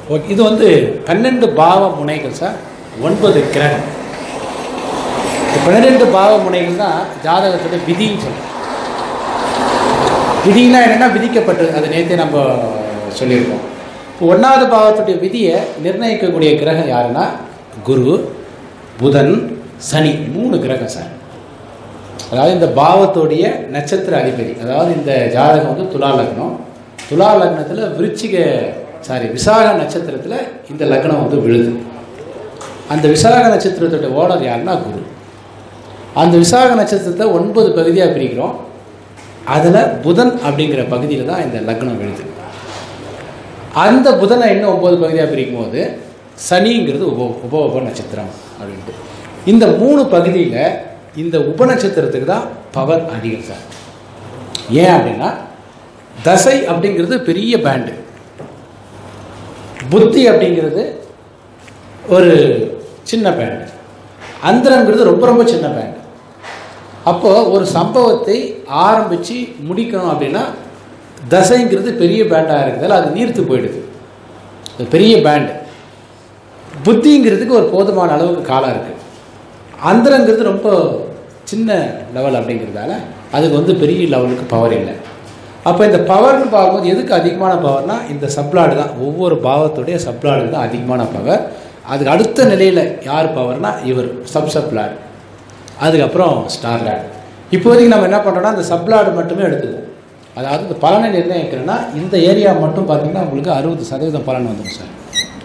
Okay இது வந்து பன்னெண்டு பாவ முனைகள் சார் ஒன்பது கிரகம் இந்த பன்னிரெண்டு பாவ முனைகள் தான் ஜாதகத்தோட விதின்னு சொல்லுவோம் விதினா என்னென்னா விதிக்கப்பட்டது அது நேற்றே நம்ம சொல்லியிருக்கோம் இப்போ ஒன்றாவது பாவத்துடைய விதியை நிர்ணயிக்கக்கூடிய கிரகம் யாருன்னா குரு புதன் சனி மூணு கிரகம் சார் அதாவது இந்த பாவத்துடைய நட்சத்திர அதிபதி அதாவது இந்த ஜாதகம் வந்து துலா லக்னம் துலா லக்னத்தில் விருச்சிக சாரி விசாக நட்சத்திரத்தில் இந்த லக்னம் வந்து விழுது அந்த விசாக நட்சத்திரத்துடைய ஓனர் யாருன்னா குரு அந்த விசாக நட்சத்திரத்தை ஒன்பது பகுதியாக பிரிக்கிறோம் அதில் புதன் அப்படிங்கிற பகுதியில் தான் இந்த லக்னம் விழுது அந்த புதனை இன்னும் ஒம்பது பகுதியாக பிரிக்கும் போது சனிங்கிறது உப உப உப நட்சத்திரம் அப்படின்ட்டு இந்த மூணு பகுதியில் இந்த உப நட்சத்திரத்துக்கு தான் பவர் அதிகம் சார் ஏன் அப்படின்னா தசை அப்படிங்கிறது பெரிய பேண்டு புத்தி அப்படிங்கிறது ஒரு சின்ன பேண்டு அந்தரங்கிறது ரொம்ப ரொம்ப சின்ன பேண்டு அப்போது ஒரு சம்பவத்தை ஆரம்பித்து முடிக்கணும் அப்படின்னா தசைங்கிறது பெரிய பேண்டாக இருக்கிறதால அது நீர்த்து போயிடுது அது பெரிய பேண்டு புத்திங்கிறதுக்கு ஒரு போதுமான அளவுக்கு காலம் இருக்குது அந்தரங்கிறது ரொம்ப சின்ன லெவல் அப்படிங்கிறதால அதுக்கு வந்து பெரிய லெவலுக்கு பவர் இல்லை அப்போ இந்த பவர்னு பார்க்கும்போது எதுக்கு அதிகமான பவர்னா இந்த சப்ளாடு தான் ஒவ்வொரு பாவத்துடைய சப்ளாடு தான் அதிகமான பவர் அதுக்கு அடுத்த நிலையில் யார் பவர்னா இவர் சப் சப்ளாடு அதுக்கப்புறம் ஸ்டார் லேட் இப்போதைக்கு நம்ம என்ன பண்ணுறோம்னா இந்த சப்ளாடு மட்டுமே எடுத்துக்குவோம் அதாவது இந்த பலனை நிர்ணயிக்கிறேன்னா இந்த ஏரியா மட்டும் பார்த்தீங்கன்னா உங்களுக்கு அறுபது சதவீதம் பலன் வந்துடும் சார்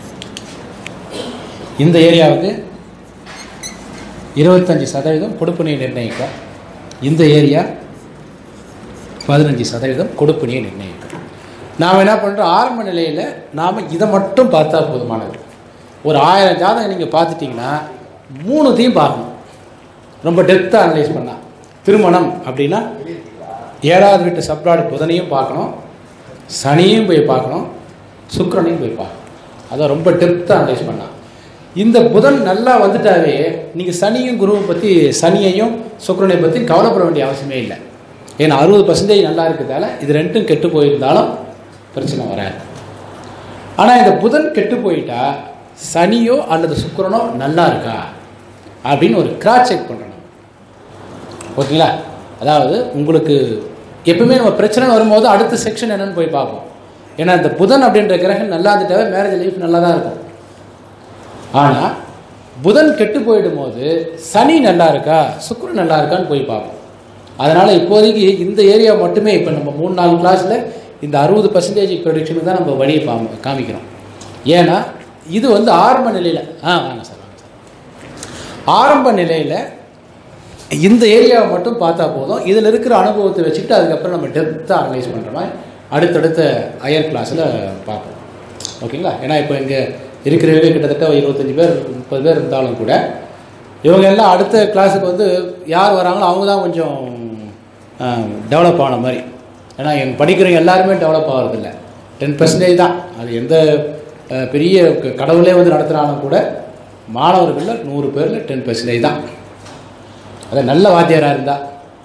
இந்த ஏரியாவுக்கு இருபத்தஞ்சி சதவீதம் கொடுப்பணியை நிர்ணயிக்கும் இந்த ஏரியா பதினஞ்சு சதவீதம் கொடுப்பணியை நிர்ணயிக்கும் நாம் என்ன பண்ணுறோம் ஆரம்ப நிலையில் நாம் இதை மட்டும் பார்த்தா போதுமானது ஒரு ஆயிரம் ஜாதகம் நீங்கள் பார்த்துட்டிங்கன்னா மூணுத்தையும் பார்க்கணும் ரொம்ப டெப்த்தாக அனலைஸ் பண்ணால் திருமணம் அப்படின்னா ஏழாவது வீட்டு சப்ளாடு புதனையும் பார்க்கணும் சனியும் போய் பார்க்கணும் சுக்கிரனையும் போய் பார்க்கணும் அதான் ரொம்ப டெப்த்தாக அனலைஸ் பண்ணால் இந்த புதன் நல்லா வந்துட்டாவே நீங்கள் சனியும் குருவை பற்றி சனியையும் சுக்கிரனை பற்றி கவலைப்பட வேண்டிய அவசியமே இல்லை ஏன்னா அறுபது பர்சன்டேஜ் நல்லா இருக்கிறதால இது ரெண்டும் கெட்டு போயிருந்தாலும் பிரச்சனை வராது ஆனால் இந்த புதன் கெட்டு போயிட்டா சனியோ அல்லது சுக்கிரனோ நல்லா இருக்கா அப்படின்னு ஒரு கிராஸ் செக் பண்ணணும் ஓகேங்களா அதாவது உங்களுக்கு எப்பவுமே நம்ம பிரச்சனை வரும்போது அடுத்த செக்ஷன் என்னன்னு போய் பார்ப்போம் ஏன்னா இந்த புதன் அப்படின்ற கிரகம் நல்லா இருந்துட்டாவே மேரேஜ் லைஃப் நல்லா தான் இருக்கும் ஆனால் புதன் கெட்டு போயிடும் போது சனி நல்லா இருக்கா சுக்கிரன் நல்லா இருக்கான்னு போய் பார்ப்போம் அதனால் இப்போதைக்கு இந்த ஏரியா மட்டுமே இப்போ நம்ம மூணு நாலு கிளாஸில் இந்த அறுபது பர்சன்டேஜ் ப்ரொடிக்ஷனுக்கு தான் நம்ம வழியை பா காமிக்கிறோம் ஏன்னா இது வந்து ஆரம்ப நிலையில் ஆ வாங்க சார் வாங்க சார் ஆரம்ப நிலையில் இந்த ஏரியாவை மட்டும் பார்த்தா போதும் இதில் இருக்கிற அனுபவத்தை வச்சுக்கிட்டு அதுக்கப்புறம் நம்ம டெப்த்தாக அனலைஸ் பண்ணுற மாதிரி அடுத்தடுத்த ஹையர் கிளாஸில் பார்ப்போம் ஓகேங்களா ஏன்னா இப்போ இங்கே இருக்கிறவங்க கிட்டத்தட்ட ஒரு இருபத்தஞ்சி பேர் முப்பது பேர் இருந்தாலும் கூட இவங்க எல்லாம் அடுத்த கிளாஸுக்கு வந்து யார் வராங்களோ அவங்க தான் கொஞ்சம் டெவலப் ஆன மாதிரி ஏன்னா எங்க படிக்கிறவங்க எல்லாருமே டெவலப் ஆகிறதில்ல டென் பர்சன்டேஜ் தான் அது எந்த அஹ், பெரிய க- கடவுளே வந்து நடத்துனாலும் கூட மாணவர்களில் நூறு பேரில் டென் பர்சன்டேஜ் தான் அது நல்ல வாத்தியாராக இருந்தால்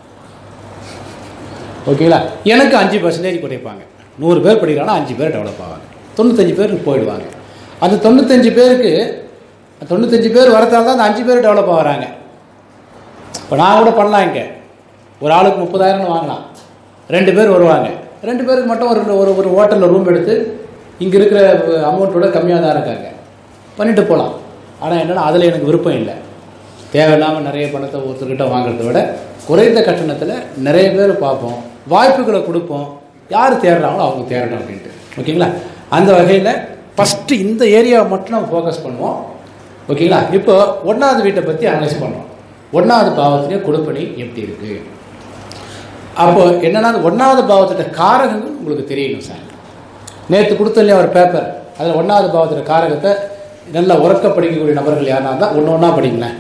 ஓகேங்களா எனக்கு அஞ்சு பர்சன்டேஜ் குறைப்பாங்க நூறு பேர் படிக்கிறாங்கன்னா அஞ்சு பேர் டெவலப் ஆவாங்க தொண்ணூத்தஞ்சு பேருக்கு போயிடுவாங்க அந்த தொண்ணூத்தஞ்சு பேருக்கு தொண்ணூத்தஞ்சு பேர் வரத்தால் தான் அந்த அஞ்சு பேர் டெவலப் ஆகிறாங்க இப்போ நான் கூட பண்ணலாம் இங்கே ஒரு ஆளுக்கு முப்பதாயிரம்னு வாங்கலாம் ரெண்டு பேர் வருவாங்க ரெண்டு பேருக்கு மட்டும் ஒரு ஒரு ஒரு ஹோட்டலில் ரூம் எடுத்து இங்கே இருக்கிற அமௌண்ட்டோட கம்மியாக தான் இருக்காங்க பண்ணிட்டு போகலாம் ஆனால் என்னென்னா அதில் எனக்கு விருப்பம் இல்லை தேவையில்லாமல் நிறைய பணத்தை ஒருத்தர்கிட்ட வாங்குறத விட குறைந்த கட்டணத்தில் நிறைய பேர் பார்ப்போம் வாய்ப்புகளை கொடுப்போம் யார் தேடுறாங்களோ அவங்க தேடட்டும் அப்படின்ட்டு ஓகேங்களா அந்த வகையில் ஃபஸ்ட்டு இந்த ஏரியாவை மட்டும் நம்ம ஃபோக்கஸ் பண்ணுவோம் ஓகேங்களா இப்போ ஒன்றாவது வீட்டை பற்றி அனலைஸ் பண்ணுறோம் ஒன்றாவது பாவத்திலே கொடுப்பணி எப்படி இருக்குது அப்போ என்னன்னா அந்த ஒன்றாவது பாவத்தோட காரகங்கள் உங்களுக்கு தெரியணும் சார் நேற்று கொடுத்த இல்லையா ஒரு பேப்பர் அதில் ஒன்றாவது பாவத்தோட காரகத்தை நல்லா உறக்க படிக்கக்கூடிய நபர்கள் யாருனா இருந்தால் ஒன்று ஒன்றா படிங்களேன்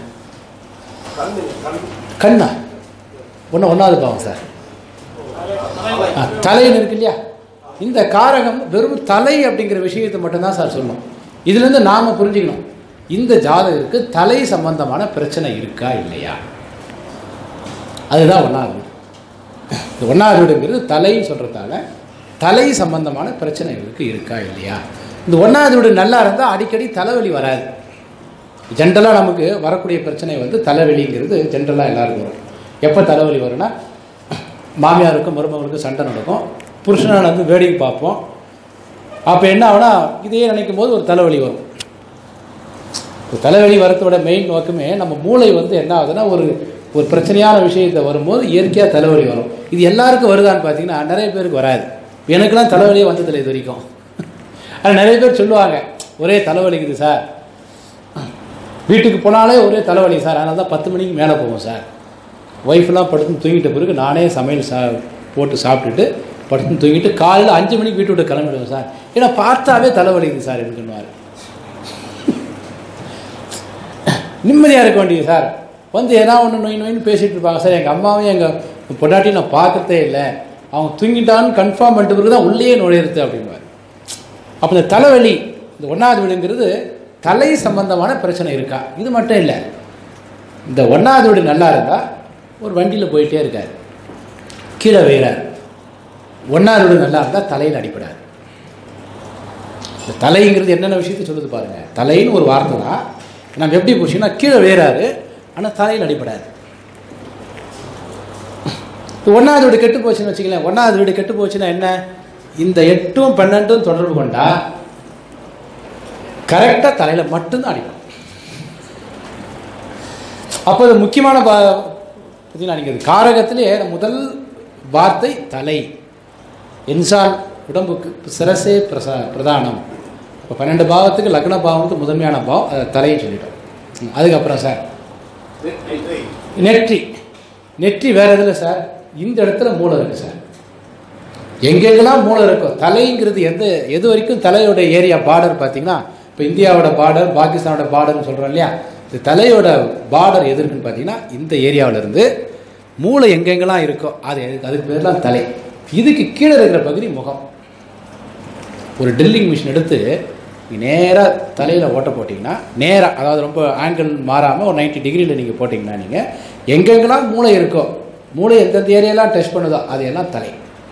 கண்ணா ஒன்று ஒன்றாவது பாவம் சார் ஆ, தலைன்னு இருக்கு இல்லையா இந்த காரகம் வெறும் தலை அப்படிங்கிற விஷயத்தை மட்டும்தான் சார் சொல்லணும் இதுலேருந்து நாம் புரிஞ்சுக்கணும் இந்த ஜாதகருக்கு தலை சம்பந்தமான பிரச்சனை இருக்கா இல்லையா அதுதான் ஒன்றாவது வீடு இந்த ஒன்றாவது வீடுங்கிறது தலைன்னு சொல்கிறதால தலை சம்பந்தமான பிரச்சனைகளுக்கு இருக்கா இல்லையா இந்த ஒன்றாவது வீடு நல்லா இருந்தால் அடிக்கடி தலைவலி வராது ஜென்ரலாக நமக்கு வரக்கூடிய பிரச்சனை வந்து தலைவலிங்கிறது ஜென்ரலாக எல்லாருக்கும் வரும் எப்போ தலைவலி வரும்னா மாமியாருக்கும் மருமகளுக்கும் சண்டை நடக்கும் புருஷனால் வந்து வேடிக்கை பார்ப்போம் அப்போ என்ன ஆகுனா இதையே நினைக்கும் போது ஒரு தலைவலி வரும் இந்த தலைவலி வரத்தோட மெயின் நோக்கமே நம்ம மூளை வந்து என்ன ஆகுதுன்னா ஒரு ஒரு பிரச்சனையான விஷயத்தை வரும்போது இயற்கையாக தலைவலி வரும் இது எல்லாருக்கும் வருதான்னு பார்த்தீங்கன்னா நிறைய பேருக்கு வராது எனக்கெல்லாம் தலைவலியே வந்ததில்லை இது வரைக்கும் ஆனால் நிறைய பேர் சொல்லுவாங்க ஒரே தலைவலிக்குது சார் வீட்டுக்கு போனாலே ஒரே தலைவலி சார் அதனால தான் பத்து மணிக்கு மேலே போவோம் சார் ஒய்ஃப்லாம் படுத்து தூங்கிட்ட பிறகு நானே சமையல் சா போட்டு சாப்பிட்டுட்டு படுத்து தூங்கிட்டு காலையில் அஞ்சு மணிக்கு வீட்டு விட்டு கிளம்பிடுவேன் சார் ஏன்னா பார்த்தாவே தலைவலிக்குது சார் எனக்குன்னுவார் நிம்மதியாக இருக்க வேண்டியது சார் வந்து ஏன்னா ஒன்று நொய் நொயின்னு பேசிகிட்டு இருப்பாங்க சார் எங்கள் அம்மாவையும் எங்கள் பொண்டாட்டியும் நான் பார்க்கறதே இல்லை அவங்க தூங்கிட்டான்னு கன்ஃபார்ம் பண்ணிட்டு பிறகு தான் உள்ளே நுழையிறது அப்படின்வார் அப்போ இந்த தலைவலி இந்த ஒன்றாவது வீடுங்கிறது தலை சம்பந்தமான பிரச்சனை இருக்கா இது மட்டும் இல்லை இந்த ஒன்றாவது வீடு நல்லா இருந்தால் ஒரு வண்டியில் போயிட்டே இருக்கார் கீழே வேறார் ஒன்றாவது வீடு நல்லா இருந்தால் தலையில் அடிப்படாது இந்த தலைங்கிறது என்னென்ன விஷயத்தை சொல்லுது பாருங்கள் தலைன்னு ஒரு வார்த்தை தான் நம்ம எப்படி போச்சுன்னா கீழே வேறாரு ஆனால் தலையில் அடிப்படாது ஒன்றாவது வீடு கெட்டு போச்சுன்னு வச்சுங்களேன் ஒன்றாவது வீடு கெட்டு போச்சுன்னா என்ன இந்த எட்டும் பன்னெண்டும் தொடர்பு கொண்டா கரெக்டாக தலையில் மட்டும்தான் அடிக்கும் அப்போ இது முக்கியமான பா பார்த்தீங்கன்னா நீங்கள் காரகத்திலே முதல் வார்த்தை தலை என்சால் உடம்புக்கு சிரசே பிரசா பிரதானம் இப்போ பன்னெண்டு பாவத்துக்கு லக்ன பாவத்துக்கு முதன்மையான பாவம் அதை தலையை சொல்லிட்டோம் ம், அதுக்கப்புறம் சார் நெற்றி நெற்றி வேற எதில் சார் இந்த இடத்துல மூளை இருக்குது சார் எங்கெங்கெல்லாம் மூளை இருக்கோ தலைங்கிறது எந்த எது வரைக்கும் தலையோட ஏரியா பார்டர் பார்த்தீங்கன்னா இப்போ இந்தியாவோட பார்டர் பாகிஸ்தானோட பார்டர்னு சொல்கிறோம் இல்லையா இந்த தலையோட பார்டர் எது இருக்குன்னு பார்த்தீங்கன்னா இந்த ஏரியாவுல இருந்து மூளை எங்கெங்கெல்லாம் இருக்கோ அது எதுக்கு- அதுக்கு பேர்லாம் தலை இதுக்கு கீழே இருக்கிற பகுதி முகம் ஒரு ட்ரில்லிங் மிஷின் எடுத்து நேராக தலையில் ஓட்ட போட்டிங்கன்னா நேராக அதாவது ரொம்ப ஆங்கிள் மாறாமல் ஒரு 90 டிகிரியில் நீங்கள் போட்டிங்கன்னா நீங்கள் எங்கெங்கெல்லாம் மூளை இருக்கோ மூளை எந்தெந்த ஏரியாலாம் டச் பண்ணுதோ அது எல்லாம் தலை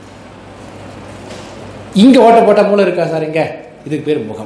இங்கே ஓட்ட போட்ட மூளை இருக்கா சார் இங்கே இதுக்கு பேர் முகம்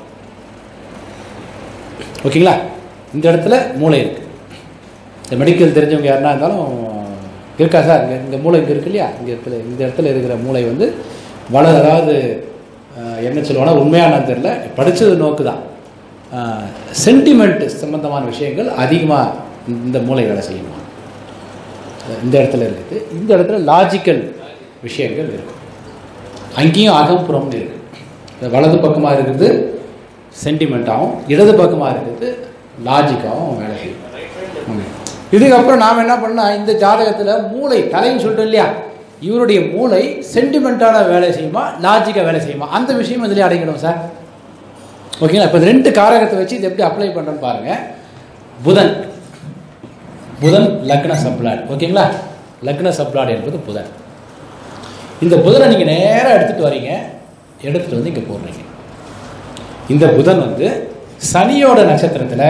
ஓகேங்களா இந்த இடத்துல மூளை இருக்குது இந்த மெடிக்கல் தெரிஞ்சவங்க யாருன்னா இருந்தாலும் இருக்கா சார் இங்கே இந்த மூளை இங்கே இருக்கு இல்லையா இந்த இடத்துல இந்த இடத்துல இருக்கிற மூளை வந்து வள அதாவது அஹ், என்ன சொல்லுவாங்கன்னா உண்மையான தெரியல படித்தது நோக்கு தான் சென்டிமெண்ட் சம்பந்தமான விஷயங்கள் அதிகமாக இந்த மூளை வேலை செய்யணும் இந்த இடத்துல இருக்குது இந்த இடத்துல லாஜிக்கல் விஷயங்கள் இருக்கும் அங்கேயும் அகம்புறம்னு இருக்குது இந்த வலது பக்கமாக இருக்கிறது சென்டிமெண்ட்டாகவும் இடது பக்கமாக இருக்கிறது லாஜிக்காகவும் வேலை செய்யும் ஆமாம். இதுக்கப்புறம் நாம் என்ன பண்ணால் இந்த ஜாதகத்தில் மூளை தலைன்னு சொல்லிட்டோம் இல்லையா இவருடைய மூளை சென்டிமெண்ட்டான வேலை செய்யுமா லாஜிக்காக வேலை செய்யுமா அந்த விஷயம் இதிலே அடங்கிடும் சார் ஓகேங்களா இப்போ இந்த ரெண்டு காரகத்தை வச்சு இது எப்படி அப்ளை பண்ணுறோன்னு பாருங்கள் புதன் புதன் லக்ன சப்ளாட் ஓகேங்களா லக்ன சப்ளாட் என்பது புதன் இந்த புதனை நீங்கள் நேராக எடுத்துகிட்டு வரீங்க எடுத்துகிட்டு வந்து இங்கே போடுறீங்க இந்த புதன் வந்து சனியோட நட்சத்திரத்தில்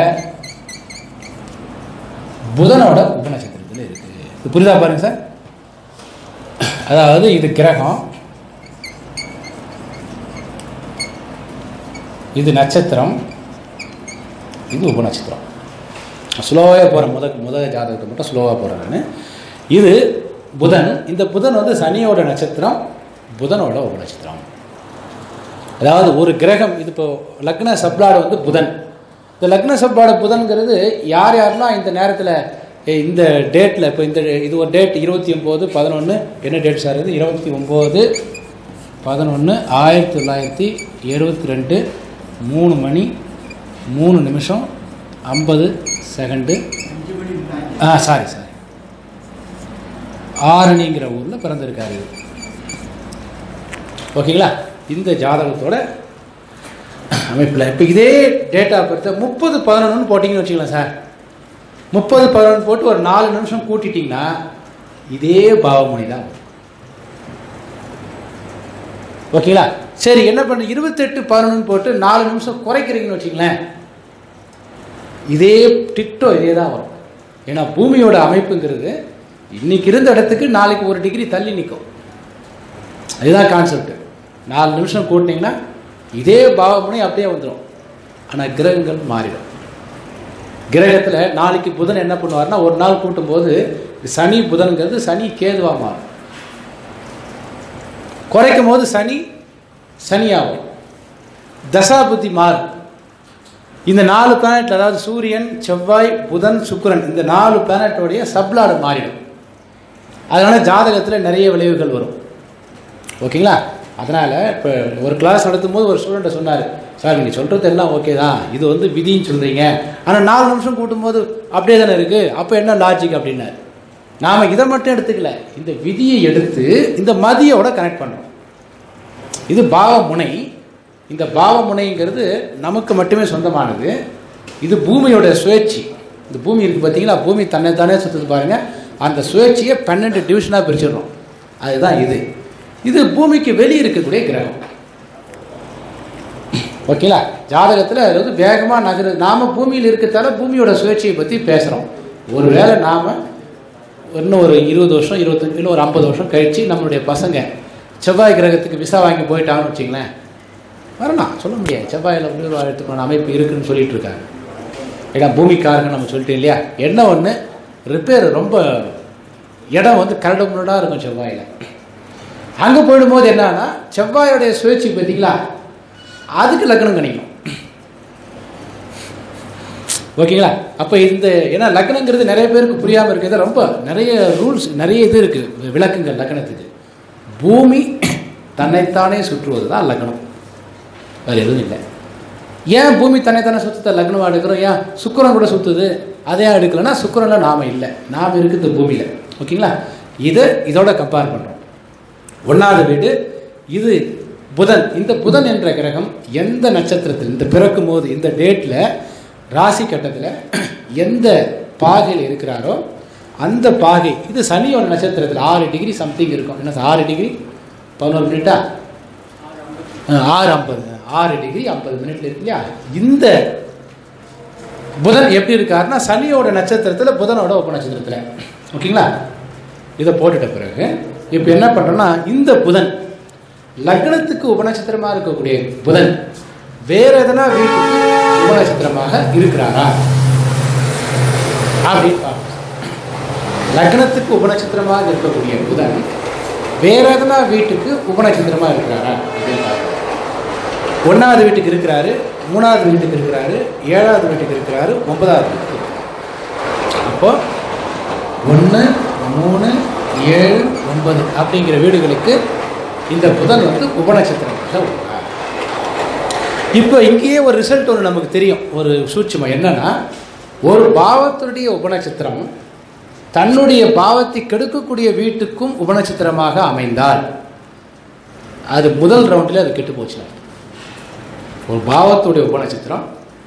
புதனோட உபநட்சத்திரத்தில் இருக்குது இது புரியுதா பாருங்க சார் அதாவது இது கிரகம் இது நட்சத்திரம் இது உபநட்சத்திரம் ஸ்லோவாக போகிறேன் முத முத ஜாதகத்தை மட்டும் ஸ்லோவாக போகிறேன் நான் இது புதன் இந்த புதன் வந்து சனியோட நட்சத்திரம் புதனோட உபநட்சத்திரம் அதாவது ஒரு கிரகம் இது இப்போ லக்ன சப்ளாடு வந்து புதன் இந்த லக்ன சப்ளாடு புதன்கிறது யார் யாரெல்லாம் இந்த நேரத்தில் இந்த டேட்டில் இப்போ இந்த இது ஒரு டேட் இருபத்தி ஒம்பது பதினொன்று என்ன டேட் சார் இது இருபத்தி ஒம்பது பதினொன்று ஆயிரத்தி தொள்ளாயிரத்தி எழுபத்தி ரெண்டு மூணு மணி மூணு நிமிஷம் ஐம்பது செகண்டு ஆ சாரி சாரி ஆரணிங்கிற ஊரில் பிறந்திருக்காரு இவர். ஓகேங்களா இந்த ஜாதகத்தோட அமைப்பில் இப்போ இதே டேட்டா பர்த்தை முப்பது பதினொன்றுன்னு போட்டிங்கன்னு வச்சுக்கலாம் சார் முப்பது பதினொன்று போட்டு ஒரு நாலு நிமிஷம் கூட்டிட்டிங்கன்னா இதே பாவமணி தான் வரும். ஓகேங்களா சரி என்ன பண்ண இருபத்தெட்டு பதினொன்று போட்டு நாலு நிமிஷம் குறைக்கிறீங்கன்னு வச்சுங்களேன் இதே டிட்டோ இதே தான் வரும் ஏன்னா பூமியோட அமைப்புங்கிறது இன்னைக்கு இருந்த இடத்துக்கு நாளைக்கு ஒரு டிகிரி தள்ளி நிற்கும் அதுதான் கான்செப்ட் நாலு நிமிஷம் கூட்டினீங்கன்னா இதே பாவமுனை அப்படியே வந்துடும் ஆனால் கிரகங்கள் மாறிடும் கிரகத்தில் நாளைக்கு புதன் என்ன பண்ணுவார்னா ஒரு நாள் கூட்டும்போது சனி புதன்கிறது சனி கேதுவா மாறும் குறைக்கும் போது சனி சனியாகும் தசாபுத்தி மாறும் இந்த நாலு பிளானட் அதாவது சூரியன் செவ்வாய் புதன் சுக்கிரன் இந்த நாலு பிளானட்டோடைய சப்ளாடு மாறிடும் அதனால் ஜாதகத்தில் நிறைய விளைவுகள் வரும் ஓகேங்களா அதனால் இப்போ ஒரு கிளாஸ் நடத்தும் போது ஒரு ஸ்டூடெண்ட்டை சொன்னார் சார் நீங்கள் சொல்கிறது எல்லாம் ஓகே தான் இது வந்து விதின்னு சொல்கிறீங்க ஆனால் நாலு நிமிஷம் கூட்டும்போது அப்படியே தானே இருக்குது அப்போ என்ன லாஜிக் அப்படின்னாரு நாம் இதை மட்டும் எடுத்துக்கல இந்த விதியை எடுத்து இந்த மதியோட கனெக்ட் பண்ணுறோம் இது பாவமுனை இந்த பாவமுனைங்கிறது நமக்கு மட்டுமே சொந்தமானது இது பூமியோட சுழற்சி இந்த பூமி இருக்குது பார்த்தீங்களா பூமி தன்னை தானே சுற்றுது பாருங்கள் அந்த சுழற்சியை பன்னெண்டு டிவிஷனாக பிரிச்சிடுறோம் அதுதான் இது இது பூமிக்கு வெளியே இருக்கக்கூடிய கிரகம் ஓகேங்களா ஜாதகத்தில் அது வந்து வேகமாக நகரு நாம் பூமியில் இருக்கிறதால பூமியோட சுழற்சியை பற்றி பேசுகிறோம் ஒருவேளை நாம் இன்னும் ஒரு இருபது வருஷம் இருபத்தஞ்சு இல்லை ஒரு ஐம்பது வருஷம் கழித்து நம்மளுடைய பசங்க செவ்வாய் கிரகத்துக்கு விசா வாங்கி போயிட்டாங்கன்னு வச்சிங்களேன் வரலாம் சொல்ல முடியாது செவ்வாயில் உயிர் வாழத்துக்கான அமைப்பு இருக்குன்னு சொல்லிட்டு இருக்காங்க ஏன்னா பூமிக்காரங்க நம்ம சொல்லிட்டு இல்லையா என்ன ஒன்று ரிப்பேர் ரொம்ப இடம் வந்து கரடு முரடாக இருக்கும் செவ்வாயில் அங்கே போயிடும்போது என்னன்னா செவ்வாயோடைய சுழற்சி பார்த்தீங்களா அதுக்கு லக்னம் கணிக்கும் ஓகேங்களா அப்போ இந்த ஏன்னா லக்னங்கிறது நிறைய பேருக்கு புரியாமல் இருக்குது ரொம்ப நிறைய ரூல்ஸ் நிறைய இது இருக்குது விளக்குங்கள் லக்னத்துக்கு பூமி தன்னைத்தானே சுற்றுவது தான் லக்னம் வேறு எதுவும் இல்லை ஏன் பூமி தன்னைத்தானே சுற்றத்தை லக்னமாக எடுக்கிறோம் ஏன் சுக்கரன் கூட சுற்றுது அதே எடுக்கலைன்னா சுக்கரனில் நாம் இல்லை நாம் இருக்குது பூமியில் ஓகேங்களா இதை இதோட கம்பேர் பண்ணுறோம் ஒன்றாவது வீடு இது புதன் இந்த புதன் என்ற கிரகம் எந்த நட்சத்திரத்தில் இந்த பிறக்கும் போது இந்த டேட்டில் ராசி கட்டத்தில் எந்த பாகையில் இருக்கிறாரோ அந்த பாகை இது சனியோட நட்சத்திரத்தில் ஆறு டிகிரி சம்திங் இருக்கும் என்ன சார், ஆறு டிகிரி பதினோரு மினிட்டா ஆ, ஆறு ஐம்பது ஆறு டிகிரி ஐம்பது மினிட்ல இருக்கு இல்லையா இந்த புதன் எப்படி இருக்காருன்னா சனியோட நட்சத்திரத்தில் புதனோட உப நட்சத்திரத்தில் ஓகேங்களா இதை போட்டுட்ட பிறகு இப்போ என்ன பண்ணுறோன்னா இந்த புதன் லக்னத்துக்கு உபநட்சத்திரமாக இருக்கக்கூடிய புதன் வேற எதனா வீட்டுக்கு உபநட்சத்திரமாக இருக்கிறாரா அப்படின்னு பார்ப்போம் லக்னத்துக்கு உபநட்சத்திரமாக இருக்கக்கூடிய புதன் வேற எதனா வீட்டுக்கு உபநட்சத்திரமாக இருக்கிறாரா அப்படின்னு பார்ப்போம் ஒன்றாவது வீட்டுக்கு இருக்கிறாரு மூணாவது வீட்டுக்கு இருக்கிறாரு ஏழாவது வீட்டுக்கு இருக்கிறாரு ஒன்பதாவது வீட்டுக்கு இருக்கிறாரு. அப்போ ஒன்று மூணு ஏழு ஒன்பது அப்படிங்கிற வீடுகளுக்கு இந்த புதன் வந்து உபநட்சத்திரமாக உள்ளார் இப்போ இங்கேயே ஒரு ரிசல்ட் ஒன்று நமக்கு தெரியும் ஒரு சூட்சுமம் என்னன்னா ஒரு பாவத்துடைய உபநட்சத்திரம் தன்னுடைய பாவத்தை கெடுக்கக்கூடிய வீட்டுக்கும் உபநட்சத்திரமாக அமைந்தால் அது முதல் ரவுண்டில் அது கெட்டு போச்சு ஒரு பாவத்துடைய உபநட்சத்திரம்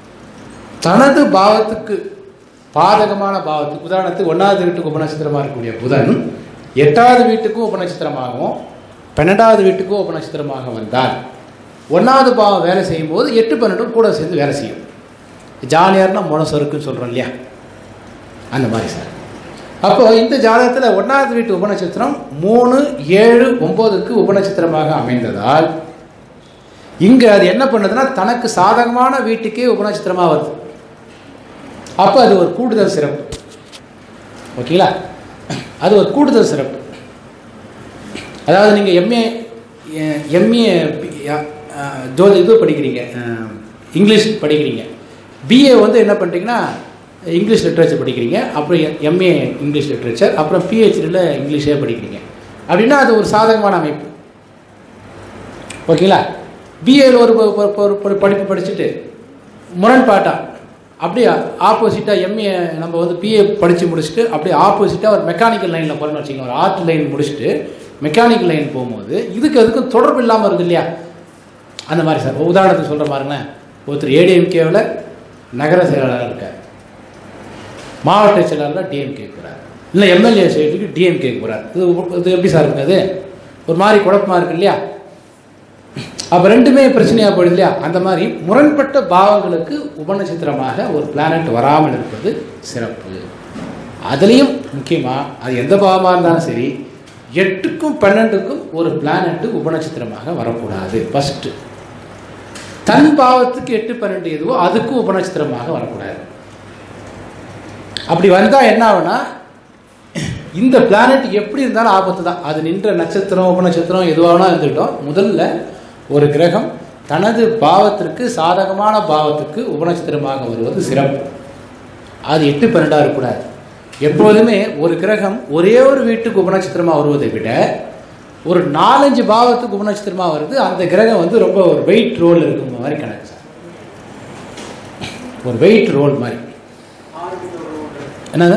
தனது பாவத்துக்கு பாதகமான பாவத்துக்கு உதாரணத்துக்கு ஒன்றாவது வீட்டுக்கு உபநட்சத்திரமாக இருக்கக்கூடிய புதன் எட்டாவது வீட்டுக்கும் உபநட்சத்திரமாகவும் பன்னெண்டாவது வீட்டுக்கும் உபநட்சத்திரமாக வந்தால் ஒன்றாவது பாவம் வேலை செய்யும்போது எட்டு பன்னெண்டும் கூட சேர்ந்து வேலை செய்யும் ஜாலியார்னா முனசொருக்குன்னு சொல்கிறோம் இல்லையா அந்த மாதிரி சார் அப்போ இந்த ஜாதகத்தில் ஒன்றாவது வீட்டு உபநட்சத்திரம் மூணு ஏழு ஒம்போதுக்கு உபநட்சத்திரமாக அமைந்ததால் இங்கே அது என்ன பண்ணுதுன்னா தனக்கு சாதகமான வீட்டுக்கே உபநட்சத்திரமாக வருது அப்போ அது ஒரு கூடுதல் சிறப்பு ஓகேங்களா அது ஒரு கூடுதல் சிறப்பு அதாவது நீங்கள் எம்ஏ எம்ஏ ஜோதி இது படிக்கிறீங்க அஹ், இங்கிலீஷ் படிக்கிறீங்க பிஏ வந்து என்ன பண்ணுறீங்கன்னா இங்கிலீஷ் லிட்ரேச்சர் படிக்கிறீங்க அப்புறம் எம்ஏ இங்கிலீஷ் லிட்ரேச்சர் அப்புறம் பிஹெச்டியில் இங்கிலீஷே படிக்கிறீங்க அப்படின்னா அது ஒரு சாதகமான அமைப்பு ஓகேங்களா பிஏல ஒரு ஒரு- ஒரு- ஒரு- ஒரு படிப்பு படிச்சுட்டு முரண்பாட்டா அப்படியே ஆப்போசிட்டாக எம்ஏ நம்ம வந்து பிஏ படித்து முடிச்சுட்டு அப்படியே ஆப்போசிட்டாக ஒரு மெக்கானிக்கல் லைனில் போகிறோம்னு வச்சுக்கோங்க ஒரு ஆர்ட் லைன் முடிச்சுட்டு மெக்கானிக்கல் லைன் போகும்போது இதுக்கு அதுக்கும் தொடர்பு இல்லாமல் இருக்குது இல்லையா அந்த மாதிரி சார் உதாரணத்துக்கு சொல்கிற பாருங்களேன் ஒருத்தர் ஏடிஎம்கேவில் நகர செயலாளராக இருக்கார் மாவட்ட செயலாளராக டிஎம்கே போகிறார் இல்லை எம்எல்ஏ சைடுக்கு டிஎம்கே போகிறார் இது இது எப்படி சார் இருக்குது ஒரு மாதிரி குழப்பமாக இருக்கு இல்லையா அப்போ ரெண்டுமே பிரச்சனையாக போயிடுது இல்லையா அந்த மாதிரி முரண்பட்ட பாவங்களுக்கு உபநட்சத்திரமாக ஒரு பிளானட் வராமல் இருப்பது சிறப்பு அதுலேயும் முக்கியமாக அது எந்த பாவமாக இருந்தாலும் சரி எட்டுக்கும் பன்னெண்டுக்கும் ஒரு பிளானட்டு உபநட்சத்திரமாக வரக்கூடாது ஃபஸ்ட்டு தன் பாவத்துக்கு எட்டு பன்னெண்டு எதுவோ அதுக்கும் உபநட்சத்திரமாக வரக்கூடாது அப்படி வந்தால் என்ன ஆகுனா இந்த பிளானட் எப்படி இருந்தாலும் ஆபத்து தான் அது நின்ற நட்சத்திரம் உபநட்சத்திரம் எதுவாகனா இருந்துக்கிட்டோம் முதல்ல ஒரு கிரகம் தனது பாவத்திற்கு சாதகமான பாவத்துக்கு உபநட்சத்திரமாக வருவது சிறப்பு அது எட்டு பன்னெண்டாக இருக்கக்கூடாது எப்போதுமே ஒரு கிரகம் ஒரே ஒரு வீட்டுக்கு உபநட்சத்திரமாக வருவதை விட ஒரு நாலஞ்சு பாவத்துக்கு உபநட்சத்திரமாக வருது அந்த கிரகம் வந்து ரொம்ப ஒரு வெயிட் ரோல் இருக்குங்க மாதிரி கணக்கு சார் ஒரு வெயிட் ரோல் மாதிரி என்னது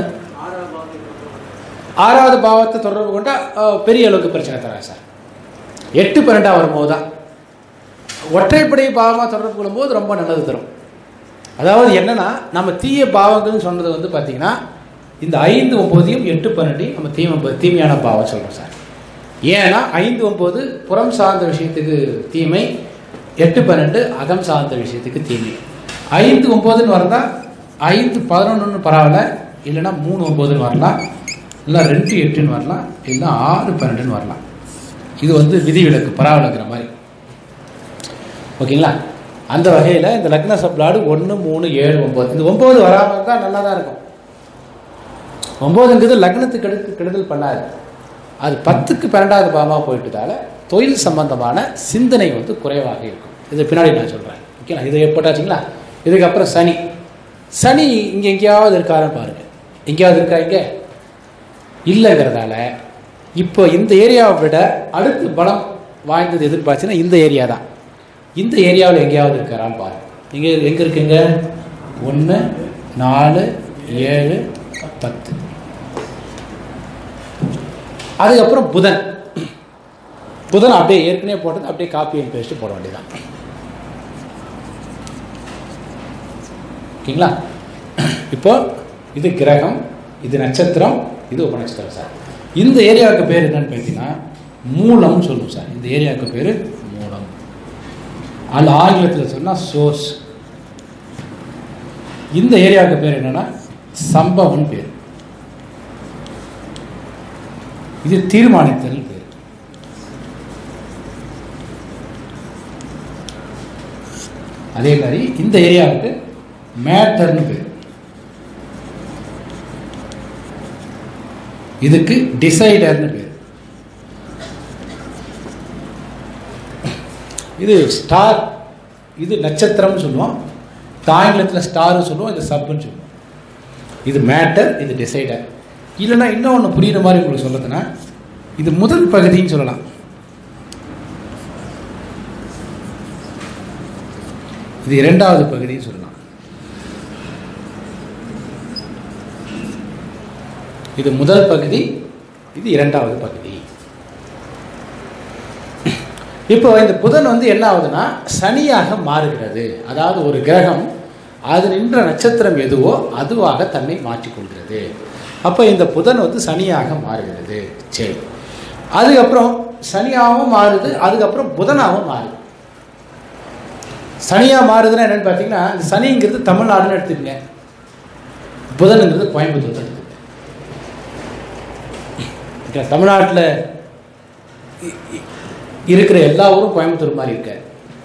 ஆறாவது பாவத்தை தொடர்பு கொண்டா அஹ், பெரிய அளவுக்கு பிரச்சனை தராது சார் எட்டு பன்னெண்டாக வரும்போது தான் ஒற்றைப்படை பாவமாக தொடர்பு கொள்ளும்போது ரொம்ப நல்லது தரும் அதாவது என்னன்னா நம்ம தீய பாவங்கள்னு சொன்னது வந்து பார்த்தீங்கன்னா இந்த ஐந்து ஒம்போதையும் எட்டு பன்னெண்டையும் நம்ம தீமை தீமையான பாவம் சொல்கிறோம் சார் ஏன்னா ஐந்து ஒம்பது புறம் சார்ந்த விஷயத்துக்கு தீமை எட்டு பன்னெண்டு அகம் சார்ந்த விஷயத்துக்கு தீமை ஐந்து ஒம்போதுன்னு வரலாம் ஐந்து பதினொன்றுன்னு பரவாயில்ல இல்லைன்னா மூணு ஒம்போதுன்னு வரலாம் இல்லை ரெண்டு எட்டுன்னு வரலாம் இல்லைன்னா ஆறு பன்னெண்டுன்னு வரலாம் இது வந்து விதிவிலக்கு பராவிலக்கிற மாதிரி ஓகேங்களா அந்த வகையில் இந்த லக்ன சப்ளாடு ஒன்று மூணு ஏழு ஒம்பது இந்த ஒம்பது வராமல் இருந்தால் நல்லா தான் இருக்கும் ஒம்போதுங்கிறது லக்னத்துக்கு கெடுத்து கெடுதல் பண்ணாது அது பத்துக்கு பன்னெண்டாவது பாவமாக போயிட்டதால தொழில் சம்பந்தமான சிந்தனை வந்து குறைவாக இருக்கும் இது பின்னாடி நான் சொல்கிறேன் ஓகேங்களா இது எப்பட்டாச்சுங்களா இதுக்கப்புறம் சனி சனி இங்கே எங்கேயாவது இருக்காருன்னு பாருங்கள் எங்கேயாவது இருக்கா இங்கே இல்லைங்கிறதால இப்போ இந்த ஏரியாவை விட அடுத்து பலம் வாய்ந்தது எதுன்னு பார்த்தீங்கன்னா இந்த ஏரியா தான் இந்த ஏரியாவில் எங்கேயாவது இருக்கிறான்னு பாருங்க இங்கே எங்கே இருக்குங்க ஒன்று நாலு ஏழு பத்து அதுக்கப்புறம் புதன் புதன் அப்படியே ஏற்கனவே போட்டது அப்படியே காப்பி அண்ட் பேஸ்ட் போட வேண்டியதான் ஓகேங்களா இப்போ இது கிரகம் இது நட்சத்திரம் இது உபநட்சத்திரம் சார் இந்த ஏரியாவுக்கு பேர் என்னன்னு பார்த்தீங்கன்னா மூலம்னு சொல்லுவோம் சார் இந்த ஏரியாவுக்கு பேர் மூலம் அது ஆங்கிலத்தில் சொன்னால் சோர்ஸ் இந்த ஏரியாவுக்கு பேர் என்னன்னா சம்பவம் பேர் இது தீர்மானித்தல் பேர் அதே மாதிரி இந்த ஏரியாவுக்கு மேட்டர்னு பேர் இதுக்கு டிசைடர்னு பேர் இது ஸ்டார் இது நட்சத்திரம்னு சொல்லுவோம் ஆங்கிலத்தில் ஸ்டார்னு சொல்லுவோம் இது சப்புன்னு சொல்லுவோம் இது மேட்டர் இது டிசைடர் இல்லைன்னா இன்னொன்று புரியுற மாதிரி உங்களுக்கு சொல்லுதுன்னா இது முதல் பகுதின்னு சொல்லலாம் இது இரண்டாவது பகுதின்னு சொல்லலாம் இது முதல் பகுதி இது இரண்டாவது பகுதி இப்போ இந்த புதன் வந்து என்ன ஆகுதுன்னா சனியாக மாறுகிறது அதாவது ஒரு கிரகம் அது நின்ற நட்சத்திரம் எதுவோ அதுவாக தன்னை மாற்றிக்கொள்கிறது அப்போ இந்த புதன் வந்து சனியாக மாறுகிறது சரி அதுக்கப்புறம் சனியாகவும் மாறுது அதுக்கப்புறம் புதனாகவும் மாறுது சனியாக மாறுதுன்னா என்னன்னு பார்த்தீங்கன்னா இந்த சனிங்கிறது தமிழ்நாடுன்னு எடுத்துக்கங்க புதனுங்கிறது கோயம்புத்தூர் எடுத்துக்கங்க ஓகே தமிழ்நாட்டில் இருக்கிற எல்லா ஊரும் கோயம்புத்தூர் மாதிரி இருக்க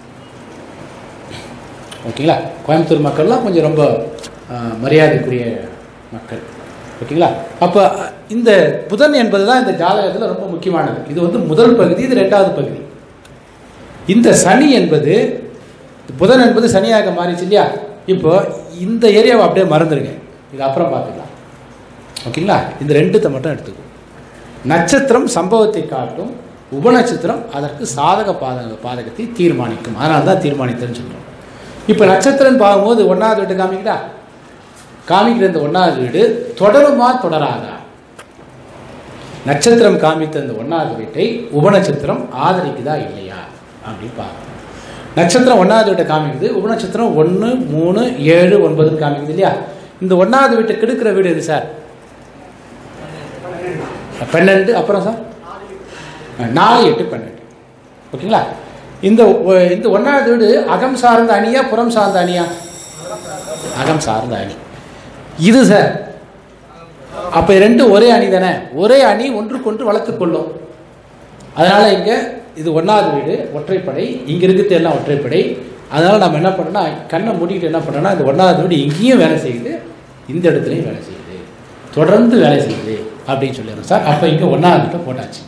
ஓகேங்களா கோயம்புத்தூர் மக்கள்லாம் கொஞ்சம் ரொம்ப ஆஹ், மரியாதைக்குரிய மக்கள் ஓகேங்களா அப்போ இந்த புதன் என்பது தான் இந்த ஜாதகத்தில் ரொம்ப முக்கியமானது இது வந்து முதல் பகுதி இது ரெண்டாவது பகுதி இந்த சனி என்பது புதன் என்பது சனியாக மாறிச்சு இல்லையா இப்போ இந்த ஏரியாவை அப்படியே மறந்துடுங்க இது அப்புறம் பார்த்துக்கலாம் ஓகேங்களா இந்த ரெண்டுத்தை மட்டும் எடுத்துக்கோ நட்சத்திரம் சம்பவத்தை காட்டும் உபநட்சத்திரம் அதற்கு சாதக பாதக பாதகத்தை தீர்மானிக்கும் அதனால தான் தீர்மானித்தல்னு சொல்கிறோம் இப்போ நட்சத்திரம் பார்க்கும்போது ஒன்றாவது வீட்டு காமிக்கிட்டா காமிக்கிற இந்த ஒன்றாவது வீடு தொடருமா தொடராதா நட்சத்திரம் காமித்த இந்த ஒன்றாவது வீட்டை உபநட்சத்திரம் ஆதரிக்குதா இல்லையா அப்படின்னு பார்க்கணும் நட்சத்திரம் ஒன்றாவது வீட்டை காமிக்குது உபநட்சத்திரம் ஒன்று மூணு ஏழு ஒன்பதுன்னு காமிக்குது இல்லையா இந்த ஒன்றாவது வீட்டை கெடுக்கிற வீடு எது சார் பன்னெண்டு அப்புறம் சார் நாலு எட்டு பன்னெண்டு ஓகேங்களா இந்த ஒ- இந்த ஒன்றாவது வீடு அகம் சார்ந்த அணியா புறம் சார்ந்த அணியா அகம் சார்ந்த அணி இது சார் அப்போ ரெண்டும் ஒரே அணி தானே ஒரே அணி ஒன்றுக்கொன்று வளர்த்துக் கொள்ளும் அதனால் இங்கே இது ஒன்றாவது வீடு ஒற்றைப்படை இங்கே இருக்கிறது எல்லாம் ஒற்றைப்படை அதனால் நம்ம என்ன பண்ணோம்னா கண்ணை மூடிட்டு என்ன பண்ணோம்னா இந்த ஒன்றாவது வீடு இங்கேயும் வேலை செய்யுது இந்த இடத்துலையும் வேலை செய்யுது தொடர்ந்து வேலை செய்யுது அப்படின்னு சொல்லிடுறோம் சார் அப்போ இங்கே ஒன்றாவது வீட்டை போட்டாச்சு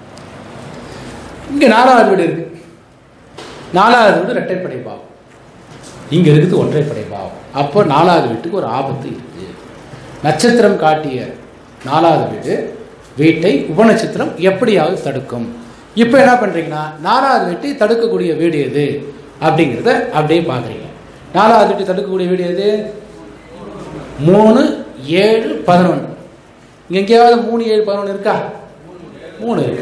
இங்கே நாலாவது வீடு இருக்குது நாலாவது வீடு இரட்டைப்படை பாவம் இங்கே இருக்குது ஒற்றைப்படை பாவம் அப்போ நாலாவது வீட்டுக்கு ஒரு ஆபத்து இருக்குது நட்சத்திரம் காட்டிய நாலாவது வீடு வீட்டை உபநட்சத்திரம் எப்படியாவது தடுக்கும் இப்போ என்ன பண்ணுறீங்கன்னா நாலாவது வீட்டை தடுக்கக்கூடிய வீடு எது அப்படிங்கிறத அப்படியே பார்க்குறீங்க நாலாவது வீட்டை தடுக்கக்கூடிய வீடு எது மூணு ஏழு பதினொன்று இங்கே எங்கேயாவது மூணு ஏழு பதினொன்று இருக்கா மூணு இருக்கு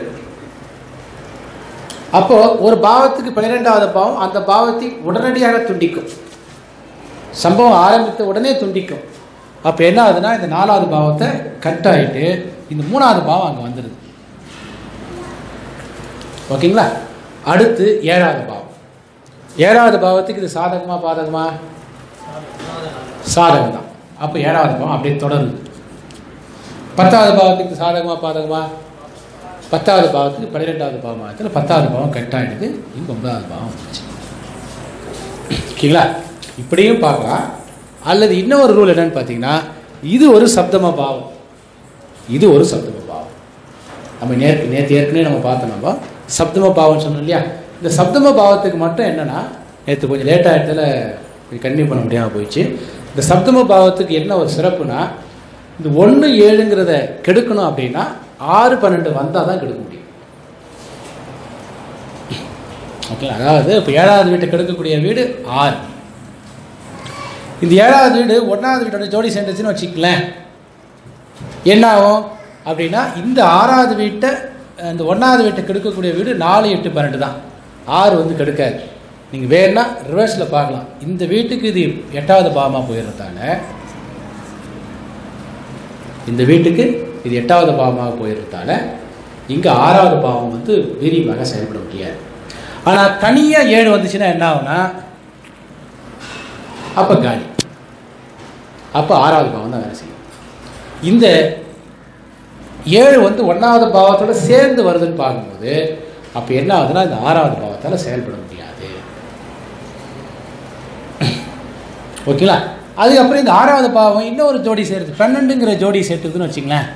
அப்போ ஒரு பாவத்துக்கு பன்னிரெண்டாவது பாவம் அந்த பாவத்தை உடனடியாக துண்டிக்கும் சம்பவம் ஆரம்பித்த உடனே துண்டிக்கும் அப்போ என்ன ஆகுதுன்னா இந்த நாலாவது பாவத்தை கட் ஆகிட்டு இந்த மூணாவது பாவம் அங்கே வந்துடுது ஓகேங்களா அடுத்து ஏழாவது பாவம் ஏழாவது பாவத்துக்கு இது சாதகமா பாதகமா சாதகம் தான் அப்போ ஏழாவது பாவம் அப்படியே தொடருது பத்தாவது பாவத்துக்கு இது சாதகமா பாதகமா பத்தாவது பாவத்துக்கு பன்னிரெண்டாவது பாவம் ஆகுது பத்தாவது பாவம் கட் ஆகிடுது இங்கே ஒன்பதாவது பாவம் வந்துச்சு ஓகேங்களா இப்படியும் பார்க்கலாம் அல்லது இன்னொரு ரூல் என்னன்னு பார்த்தீங்கன்னா இது ஒரு சப்தம பாவம் இது ஒரு சப்தம பாவம் நம்ம நேற்று நேற்று ஏற்கனவே நம்ம பார்த்தோம் நம்ம சப்தம பாவம் சொன்னோம் இல்லையா இந்த சப்தம பாவத்துக்கு மட்டும் என்னன்னா நேற்று கொஞ்சம் லேட் ஆகிட்டதில் கன்டினியூ பண்ண முடியாமல் போயிடுச்சு இந்த சப்தம பாவத்துக்கு என்ன ஒரு சிறப்புனா இந்த ஒன்று ஏழுங்கிறத கெடுக்கணும் அப்படின்னா ஆறு பன்னெண்டு வந்தால் தான் கெடுக்க முடியும் ஓகே அதாவது இப்போ ஏழாவது வீட்டை கெடுக்கக்கூடிய வீடு ஆறு இந்த ஏழாவது வீடு ஒன்றாவது வீட்டோட ஜோடி சேர்ந்துச்சுன்னு வச்சுக்கலேன் என்ன ஆகும் அப்படின்னா இந்த ஆறாவது வீட்டை இந்த ஒன்றாவது வீட்டை கெடுக்கக்கூடிய வீடு நாலு எட்டு பன்னெண்டு தான் ஆறு வந்து கெடுக்காது நீங்கள் வேணும்னா ரிவர்ஸில் பார்க்கலாம் இந்த வீட்டுக்கு இது எட்டாவது பாவமாக போயிடுறதால இந்த வீட்டுக்கு இது எட்டாவது பாவமாக போயிடுறதால இங்கே ஆறாவது பாவம் வந்து வீரியமாக செயல்பட முடியாது ஆனால் தனியாக ஏழு வந்துச்சுன்னா என்ன ஆகும்னா அப்போ காலி அப்போ ஆறாவது பாவம் தான் வேலை செய்யும் இந்த ஏழு வந்து ஒன்றாவது பாவத்தோட சேர்ந்து வருதுன்னு பார்க்கும்போது அப்போ என்ன ஆகுதுன்னா இந்த ஆறாவது பாவத்தால் செயல்பட முடியாது ஓகேங்களா அதுக்கப்புறம் இந்த ஆறாவது பாவம் இன்னொரு ஜோடி சேருது பன்னெண்டுங்கிற ஜோடி சேர்த்துதுன்னு வச்சுங்களேன்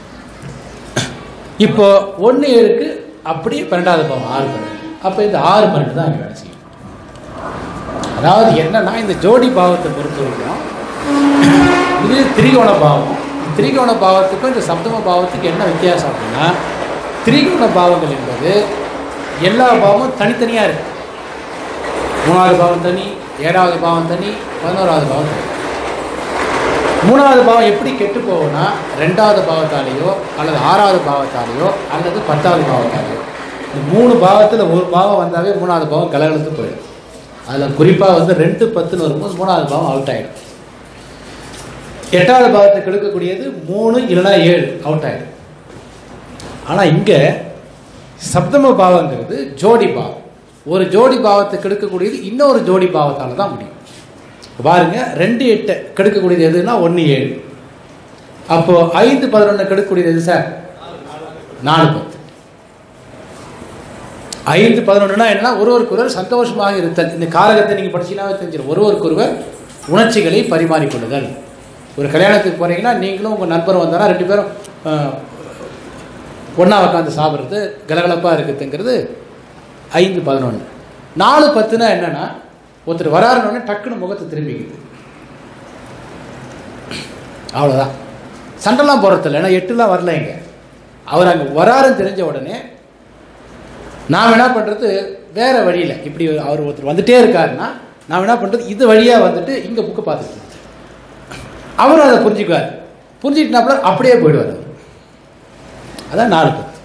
இப்போ ஒன்று ஏழுக்கு அப்படியே பன்னெண்டாவது பாவம் ஆறு பன்னெண்டு அப்போ இந்த ஆறு பன்னெண்டு தான் அங்கே வேலை செய்யும் அதாவது என்னன்னா இந்த ஜோடி பாவத்தை பொறுத்த வரைக்கும் இது திரிகோண பாவம் திரிகோண பாவத்துக்கும் இந்த சப்தம பாவத்துக்கு என்ன வித்தியாசம் அப்படின்னா திரிகோண பாவங்கள் என்பது எல்லா பாவமும் தனித்தனியாக இருக்கு மூணாவது பாவம் தனி ஏழாவது பாவம் தனி பதினோராவது பாவம் தனி மூணாவது பாவம் எப்படி கெட்டு போகும்னா ரெண்டாவது பாவத்தாலேயோ அல்லது ஆறாவது பாவத்தாலேயோ அல்லது பத்தாவது பாவத்தாலேயோ இந்த மூணு பாவத்தில் ஒரு பாவம் வந்தாவே மூணாவது பாவம் கலகலத்து போயிடும் அதில் குறிப்பாக வந்து ரெண்டு பத்துன்னு வரும்போது மூணாவது பாவம் அவுட் ஆகிடும் எட்டாவது பாவத்தை கெடுக்கக்கூடியது மூணு இல்லைனா ஏழு அவுட் ஆகிடும் ஆனால் இங்கே சப்தம பாவங்கிறது ஜோடி பாவம் ஒரு ஜோடி பாவத்தை கெடுக்கக்கூடியது இன்னொரு ஜோடி பாவத்தால் தான் முடியும் பாருங்க ரெண்டு எட்டை கெடுக்கக்கூடியது எதுனா ஒன்று ஏழு அப்போ ஐந்து பதினொன்று கெடுக்கக்கூடியது எது சார் நாலு பத்து ஐந்து பதினொன்றுனா என்னன்னா ஒருவருக்கு ஒருவர் சந்தோஷமாக இருத்தல் இந்த காரகத்தை நீங்கள் படிச்சீங்கன்னாவே தெரிஞ்சிடும் ஒருவருக்கு ஒருவர் உணர்ச்சிகளை பரிமாறிக்கொள்ளுதல் ஒரு கல்யாணத்துக்கு போகிறீங்கன்னா நீங்களும் உங்கள் நண்பரும் வந்தாலும் ரெண்டு பேரும் ஒன்றா உட்காந்து சாப்பிட்றது கலகலப்பாக இருக்குதுங்கிறது ஐந்து பதினொன்று நாலு பத்துனா என்னென்னா ஒருத்தர் வராருன்னொடனே டக்குன்னு முகத்தை திரும்பிக்குது அவ்வளோதான் சண்டைலாம் போடுறதில்ல ஏன்னா எட்டுலாம் வரல இங்கே அவர் அங்கே வராருன்னு தெரிஞ்ச உடனே நாம் என்ன பண்ணுறது வேறு வழியில் இப்படி அவர் ஒருத்தர் வந்துட்டே இருக்காருன்னா நாம் என்ன பண்ணுறது இது வழியாக வந்துட்டு இங்கே புக்கை பார்த்துட்டு அவரும் அதை புரிஞ்சுக்குவார் புரிஞ்சுக்கிட்டாப்புல அப்படியே போயிடுவார் அவர் அதான் நாலு பத்து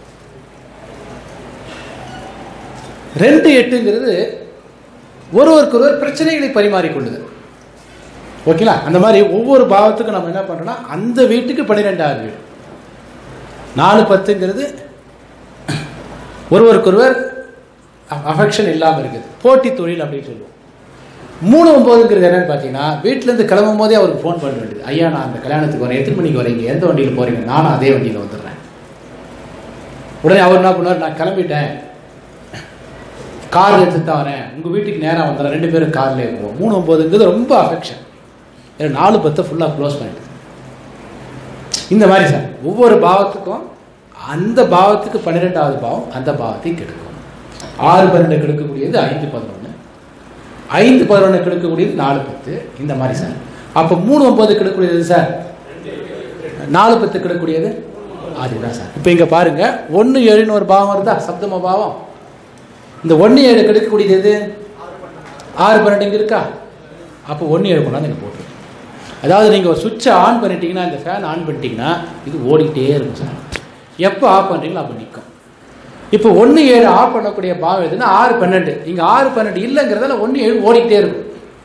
ரெண்டு எட்டுங்கிறது ஒருவருக்கு ஒருவர் பிரச்சனைகளை பரிமாறிக்கொள்ளுது ஓகேங்களா அந்த மாதிரி ஒவ்வொரு பாவத்துக்கும் நம்ம என்ன பண்ணுறோம்னா அந்த வீட்டுக்கு பன்னிரெண்டாவது வீடு நாலு பத்துங்கிறது ஒருவருக்கொருவர் அஃபெக்ஷன் இல்லாமல் இருக்குது போட்டி தொழில் அப்படின்னு சொல்லுவோம் மூணு ஒம்போதுங்கிறது என்னன்னு பார்த்தீங்கன்னா வீட்டிலேருந்து கிளம்பும் போதே அவருக்கு ஃபோன் பண்ண வேண்டியது ஐயா நான் அந்த கல்யாணத்துக்கு வரேன் எத்தனை மணிக்கு வரீங்க எந்த வண்டியில் போகிறீங்க நானும் அதே வண்டியில் வந்துடுறேன் உடனே அவர் என்ன பண்ணுவார் நான் கிளம்பிட்டேன் கார் எடுத்து தான் வரேன் உங்கள் வீட்டுக்கு நேராக வந்துடுறேன் ரெண்டு பேரும் காரில் போவோம் மூணு ஒம்போதுங்கிறது ரொம்ப அஃபெக்ஷன் ஏன்னா நாலு பத்தை ஃபுல்லாக க்ளோஸ் பண்ணிட்டு இந்த மாதிரி சார் ஒவ்வொரு பாவத்துக்கும் அந்த பாவத்துக்கு பன்னிரெண்டாவது பாவம் அந்த பாவத்தை கெடுக்கும் ஆறு பன்னெண்டு கெடுக்கக்கூடியது ஐந்து பதினொன்று ஐந்து பதினொன்று கெடுக்கக்கூடியது நாலு பத்து இந்த மாதிரி சார் அப்போ மூணு ஒம்பது கெடுக்கக்கூடியது சார் நாலு பத்து கெடுக்கக்கூடியது அதுதான் சார் இப்போ இங்கே பாருங்க ஒன்று ஏழுன்னு ஒரு பாவம் வருதா சப்தம பாவம் இந்த ஒன்று ஏழு கெடுக்கக்கூடியது எது ஆறு பன்னெண்டு இங்கே இருக்கா அப்போ ஒன்று ஏழு கொண்டாந்து இங்கே போட்டுருங்க அதாவது நீங்கள் ஒரு சுவிட்சை ஆன் பண்ணிட்டீங்கன்னா இந்த ஃபேன் ஆன் பண்ணிட்டீங்கன்னா இது ஓடிக்கிட்டே இருக்கும் சார் எப்போ ஆஃப் பண்ணுறீங்களோ அப்போ நிற்கும் இப்போ ஒன்று ஏழு ஆஃப் பண்ணக்கூடிய பாவம் எதுன்னா ஆறு பன்னெண்டு இங்கே ஆறு பன்னெண்டு இல்லைங்கிறதால ஒன்று ஏழு ஓடிக்கிட்டே இருக்கும்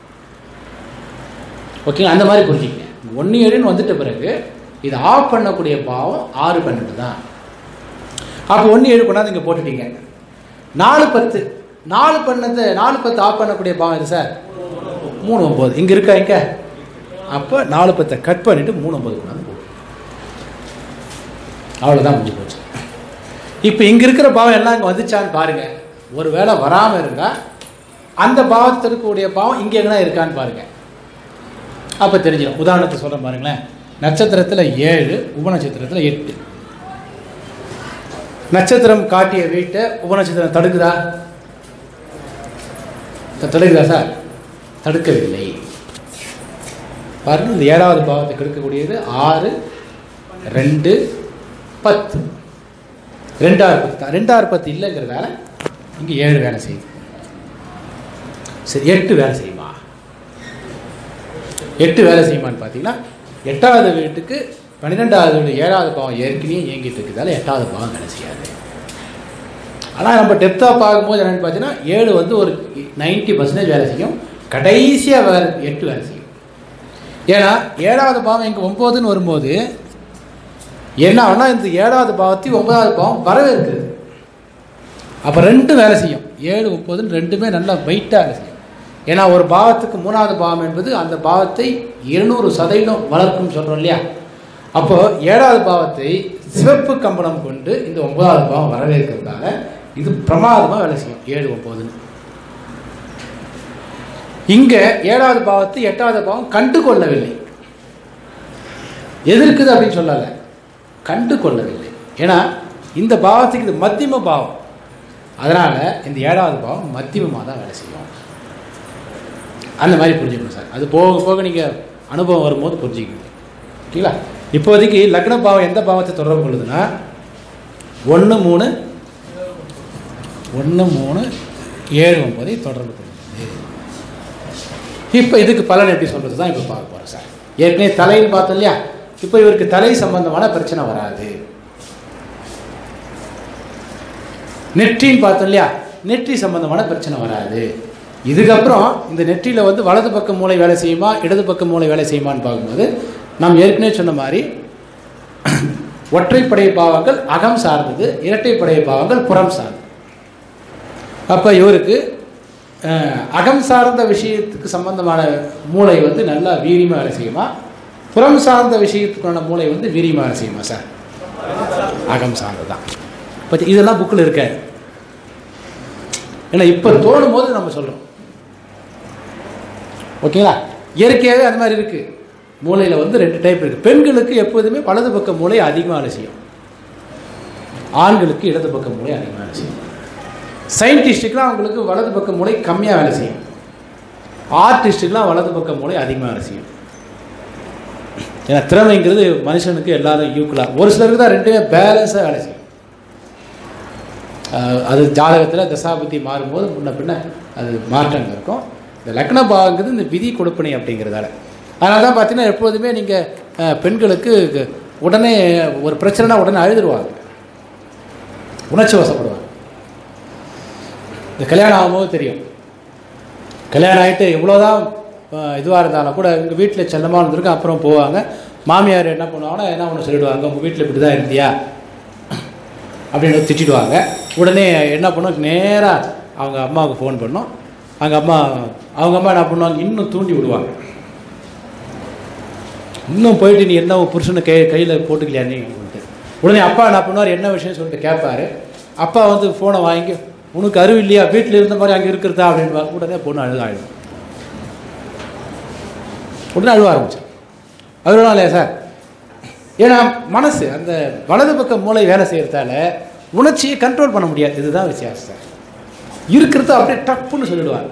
ஓகேங்க அந்த மாதிரி புரிஞ்சுக்கங்க ஒன்று ஏழுன்னு வந்துட்ட பிறகு இது ஆஃப் பண்ணக்கூடிய பாவம் ஆறு பன்னெண்டு தான் அப்போ ஒன்று ஏழு கொண்டாந்து இங்கே போட்டுட்டீங்க நாலு பத்து நாலு பண்ணது நாலு பத்து ஆஃப் பண்ணக்கூடிய பாவம் இது சார் மூணு ஒம்பது இங்கே இருக்கா இங்கே அப்போ நாலு பத்தை கட் பண்ணிவிட்டு மூணு ஒம்பது கொண்டாந்து போட்டு அவ்வளோதான் முடிஞ்சு போச்சு இப்போ இங்கே இருக்கிற பாவம் எல்லாம் இங்கே வந்துச்சான்னு பாருங்கள் ஒரு வேளை வராமல் இருந்தால் அந்த பாவத்தில் இருக்கக்கூடிய பாவம் இங்கே எங்கன்னா இருக்கான்னு பாருங்கள் அப்போ தெரிஞ்சிடும் உதாரணத்துக்கு சொல்கிறேன் பாருங்களேன் நட்சத்திரத்தில் ஏழு உபநட்சத்திரத்தில் எட்டு நட்சத்திரம் காட்டிய வீட்டை உபநட்சத்திரம் தடுக்குதா த- தடுக்குதா சார் தடுக்கவில்லை பாருங்க இந்த ஏழாவது பாவத்தை கெடுக்கக்கூடியது ஆறு ரெண்டு பத்து ரெண்டாறு பத்து தான் ரெண்டாறு பத்து இல்லைங்கிறதால இங்கே ஏழு வேலை செய்யுது சரி எட்டு வேலை செய்யுமா எட்டு வேலை செய்யுமான்னு பார்த்தீங்கன்னா எட்டாவது வீட்டுக்கு பன்னிரெண்டாவது வீடு ஏழாவது பாவம் ஏற்கனவே இயங்கிட்டு இருக்குதால எட்டாவது பாவம் வேலை செய்யாது ஆனால் நம்ம டெப்த்தாக பார்க்கும்போது என்னென்னு பார்த்தீங்கன்னா ஏழு வந்து ஒரு நைன்ட்டி பர்சன்டேஜ் வேலை செய்யும் கடைசியாக வேலை எட்டு வேலை செய்யும் ஏன்னா ஏழாவது பாவம் இங்கே ஒம்போதுன்னு வரும்போது என்ன ஆகும்னா இந்த ஏழாவது பாவத்தையும் ஒன்பதாவது பாவம் வரவேற்குது அப்போ ரெண்டும் வேலை செய்யும் ஏழு ஒம்பதுன்னு ரெண்டுமே நல்லா வெயிட்டாக வேலை செய்யும் ஏன்னா ஒரு பாவத்துக்கு மூணாவது பாவம் என்பது அந்த பாவத்தை இருநூறு சதவீதம் வளர்க்கும் சொல்கிறோம் இல்லையா அப்போ ஏழாவது பாவத்தை சிவப்பு கம்பளம் கொண்டு இந்த ஒன்பதாவது பாவம் வரவேற்கிறதுனால இது பிரமாதமாக வேலை செய்யும் ஏழு ஒம்பதுன்னு இங்கே ஏழாவது பாவத்தை எட்டாவது பாவம் கண்டு கொள்ளவில்லை எதிர்க்குது அப்படின்னு சொல்லலை கண்டு கொள்ளவில்லை ஏன்னா இந்த பாவத்துக்கு இது மத்தியம பாவம் அதனால் இந்த ஏழாவது பாவம் மத்தியமமாக தான் வேலை செய்யும் அந்த மாதிரி புரிஞ்சுக்கணும் சார் அது போக போக நீங்கள் அனுபவம் வரும்போது புரிஞ்சுக்கணும் ஓகேங்களா இப்போதைக்கு லக்ன பாவம் எந்த பாவத்தை தொடர்பு கொள்ளுதுன்னா ஒன்று மூணு ஒன்று மூணு ஏழு ஒன்பதை தொடர்பு கொள்ளுது இப்போ இதுக்கு பலன் எப்படி சொல்கிறது தான் இப்போ பார்க்க போகிறோம் சார் ஏற்கனவே தலையில் பார்த்தோம் இல்லையா இப்போ இவருக்கு தலை சம்பந்தமான பிரச்சனை வராது நெற்றின்னு பார்த்தோம் இல்லையா நெற்றி சம்பந்தமான பிரச்சனை வராது இதுக்கப்புறம் இந்த நெற்றியில் வந்து வலது பக்க மூளை வேலை செய்யுமா இடது பக்க மூளை வேலை செய்யுமான்னு பார்க்கும்போது நாம் ஏற்கனவே சொன்ன மாதிரி ஒற்றைப்படை பாவங்கள் அகம் சார்ந்தது இரட்டைப்படை பாவங்கள் புறம் சார்ந்தது அப்போ இவருக்கு அஹ், அகம் சார்ந்த விஷயத்துக்கு சம்பந்தமான மூளை வந்து நல்லா வீரியமாக வேலை செய்யுமா புறம் சார்ந்த விஷயத்துக்கான மூளை வந்து வீரியமாக வேலை செய்யுமா சார் அகம் சார்ந்தது தான் இப்போ இதெல்லாம் புக்கில் இருக்க ஏன்னா இப்போ தோணும் போது நம்ம சொல்கிறோம் ஓகேங்களா இயற்கையாகவே அந்த மாதிரி இருக்குது மூளையில் வந்து ரெண்டு டைப் இருக்குது பெண்களுக்கு எப்போதுமே வலது பக்க மூளை அதிகமாக வேலை செய்யும் ஆண்களுக்கு இடது பக்க மூளை அதிகமாக வேலை செய்யும் சயின்டிஸ்ட்டுக்கெலாம் அவங்களுக்கு வலது பக்க மூளை கம்மியாக வேலை செய்யும் ஆர்டிஸ்ட்டுக்கெலாம் வலது பக்க மூளை அதிகமாக வேலை செய்யும் ஏன்னா திறமைங்கிறது மனுஷனுக்கு எல்லாரும் ஈக்குவலாக ஒரு சிலருக்கு தான் ரெண்டுமே பேலன்ஸாக வேலை செய்யும் அஹ் அது ஜாதகத்தில் தசாபுத்தி மாறும்போது முன்ன பின்ன அது மாற்றங்கள் இருக்கும் இந்த லக்ன பாவங்கிறது இந்த விதி கொடுப்பனை அப்படிங்கிறதால அதனால தான் பார்த்தீங்கன்னா எப்போதுமே நீங்கள் பெண்களுக்கு உடனே ஒரு பிரச்சனைனா உடனே அழுதுருவாங்க உணர்ச்சி வசப்படுவாங்க இந்த கல்யாணம் ஆகும்போது தெரியும் கல்யாணம் ஆகிட்டு எவ்வளோதான் இதுவாக இருந்தாலும் கூட எங்கள் வீட்டில் செல்லமாக இருந்திருக்கும் அப்புறம் போவாங்க மாமியார் என்ன பண்ணுவாங்கன்னா என்ன ஒன்று சொல்லிடுவாங்க உங்கள் வீட்டில் இப்படி தான் இருந்தியா அப்படின்னு திட்டிடுவாங்க உடனே என்ன பண்ணும் நேராக அவங்க அம்மாவுக்கு ஃபோன் பண்ணோம் அவங்க அம்மா அவங்க அம்மா என்ன பண்ணுவாங்க இன்னும் தூண்டி விடுவாங்க இன்னும் போயிட்டு நீ என்ன உன் புருஷனை கை கையில் போட்டுக்கலையா நீ அப்படின்ட்டு உடனே அப்பா என்ன பண்ணுவார் என்ன விஷயம் சொல்லிட்டு கேட்பாரு அப்பா வந்து ஃபோனை வாங்கி உனக்கு அறிவு இல்லையா வீட்டில் இருந்த மாதிரி அங்கே இருக்கிறதா அப்படின்னு உடனே பொண்ணு அழுக ஆயிடும் உடனே அழுவ ஆரம்பிச்சு அழுவலாம் இல்லையா சார் ஏன்னா மனசு அந்த வலது பக்க மூளை வேலை செய்கிறதால உணர்ச்சியை கண்ட்ரோல் பண்ண முடியாது இதுதான் வித்தியாசம் சார் இருக்கிறத அப்படியே டப்புன்னு சொல்லிடுவாங்க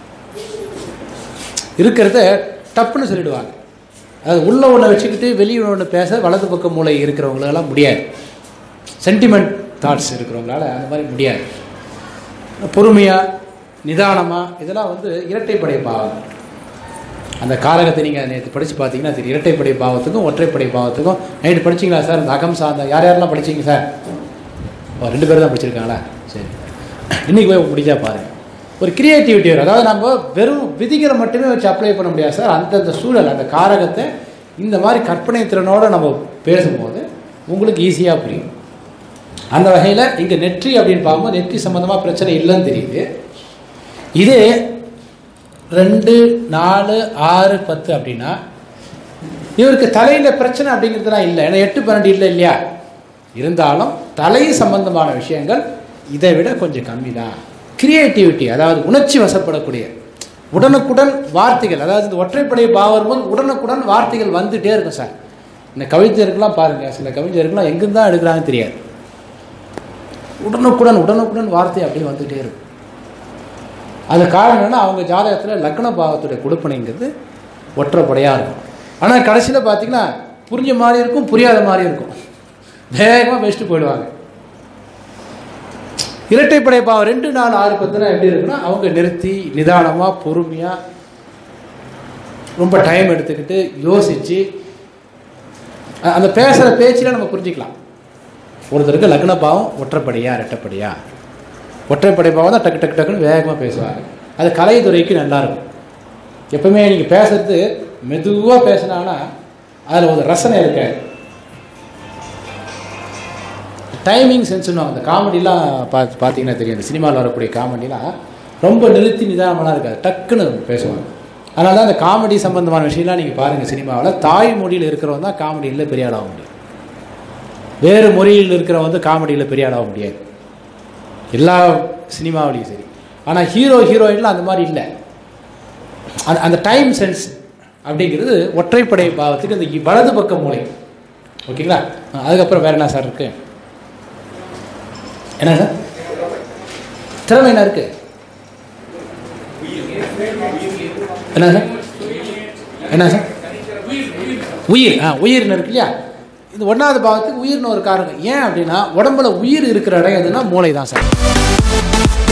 இருக்கிறத டப்புன்னு சொல்லிடுவாங்க அது உள்ள ஒன்றை வச்சுக்கிட்டு வெளியே ஒன்று பேச வலது பக்க மூளை இருக்கிறவங்களெல்லாம் முடியாது சென்டிமெண்ட் தாட்ஸ் இருக்கிறவங்களால அந்த மாதிரி முடியாது பொறுமையாக நிதானமாக இதெல்லாம் வந்து இரட்டைப்படை பாவம் அந்த காரகத்தை நீங்கள் நேற்று படித்து பார்த்தீங்கன்னா தெரியும் இரட்டைப்படை பாவத்துக்கும் ஒற்றைப்படை பாவத்துக்கும் நைட்டு படிச்சிங்களா சார் இந்த அகம் சார்ந்த யார் யாரெல்லாம் படிச்சீங்க சார் ஓ ரெண்டு பேர் தான் படிச்சிருக்காங்களா சரி இன்றைக்கி போய் முடிஞ்சா பாருங்கள் ஒரு கிரியேட்டிவிட்டி வரும் அதாவது நம்ம வெறும் விதிகளை மட்டுமே வச்சு அப்ளை பண்ண முடியாது சார் அந்தந்த சூழல் அந்த காரகத்தை இந்த மாதிரி கற்பனை திறனோடு நம்ம பேசும்போது உங்களுக்கு ஈஸியாக புரியும் அந்த வகையில் இங்கே நெற்றி அப்படின்னு பார்க்கும்போது நெற்றி சம்மந்தமாக பிரச்சனை இல்லைன்னு தெரியுது இதே ரெண்டு நாலு ஆறு பத்து அப்படின்னா இவருக்கு தலையில் பிரச்சனை அப்படிங்கிறதுலாம் இல்லை ஏன்னா எட்டு பன்னெண்டு இல்லை இல்லையா இருந்தாலும் தலை சம்பந்தமான விஷயங்கள் இதை விட கொஞ்சம் கம்மி தான் கிரியேட்டிவிட்டி அதாவது உணர்ச்சி வசப்படக்கூடிய உடனுக்குடன் வார்த்தைகள் அதாவது இந்த ஒற்றைப்படை பாவம் வரும்போது உடனுக்குடன் வார்த்தைகள் வந்துகிட்டே இருக்கும் சார் இந்த கவிஞருக்கெல்லாம் பாருங்கள் சில கவிஞருக்கெல்லாம் எங்கேருந்து தான் எடுக்கிறாங்கன்னு தெரியாது உடனுக்குடன் உடனுக்குடன் வார்த்தை அப்படியே வந்துகிட்டே இருக்கும் அது காரணம் என்னன்னா அவங்க ஜாதகத்தில் லக்ன பாவத்துடைய கொடுப்பனைங்கிறது ஒற்றைப்படையாக இருக்கும் ஆனால் கடைசியில் பார்த்தீங்கன்னா புரிஞ்ச மாதிரி இருக்கும் புரியாத மாதிரி இருக்கும் வேகமாக பெஸ்ட்டு போயிடுவாங்க இரட்டைப்படை பாவம் ரெண்டு நாலு ஆறு பத்துனா எப்படி இருக்குன்னா அவங்க நிறுத்தி நிதானமாக பொறுமையாக ரொம்ப டைம் எடுத்துக்கிட்டு யோசித்து அந்த பேசுகிற பேச்சில் நம்ம புரிஞ்சுக்கலாம் ஒருத்தருக்கு லக்ன பாவம் ஒற்றைப்படையா ரெட்டைப்படையா ஒற்றைப்படை பாவம் தான் டக்கு டக்கு டக்குன்னு வேகமாக பேசுவாங்க அது கலைத்துறைக்கு நல்லாயிருக்கும் எப்பவுமே நீங்கள் பேசுறது மெதுவாக பேசினாங்கன்னா அதில் ஒரு ரசனை இருக்காது டைமிங் சென்ஸ்னு அந்த காமெடிலாம் பார்த்து பார்த்தீங்கன்னா தெரியும் இந்த சினிமாவில் வரக்கூடிய காமெடிலாம் ரொம்ப நிறுத்தி நிதானமெல்லாம் இருக்காது டக்குன்னு பேசுவாங்க அதனால தான் அந்த காமெடி சம்பந்தமான விஷயம்லாம் நீங்கள் பாருங்கள் சினிமாவில் தாய்மொழியில் இருக்கிறவங்க தான் காமெடியில் பெரிய ஆளாக முடியும் வேறு மொழியில் இருக்கிறவங்க வந்து காமெடியில் பெரிய ஆளாக முடியாது எல்லா சினிமாவிலையும் சரி ஆனால் ஹீரோ ஹீரோயின்லாம் அந்த மாதிரி இல்லை அந்த அந்த டைம் சென்ஸ் அப்படிங்கிறது ஒற்றைப்படை பாவத்துக்கு அந்த வலது பக்க மூளை ஓகேங்களா அதுக்கப்புறம் வேறு என்ன சார் இருக்கு என்ன சார் திறமை என்ன இருக்கு என்ன சார் என்ன சார் உயிர் ஆ உயிர்னு இருக்கு இல்லையா இது ஒன்றாவது பாவத்துக்கு உயிர்னு ஒரு காரணம் ஏன் அப்படின்னா உடம்புல உயிர் இருக்கிற இடம் எதுனா மூளை தான் சார்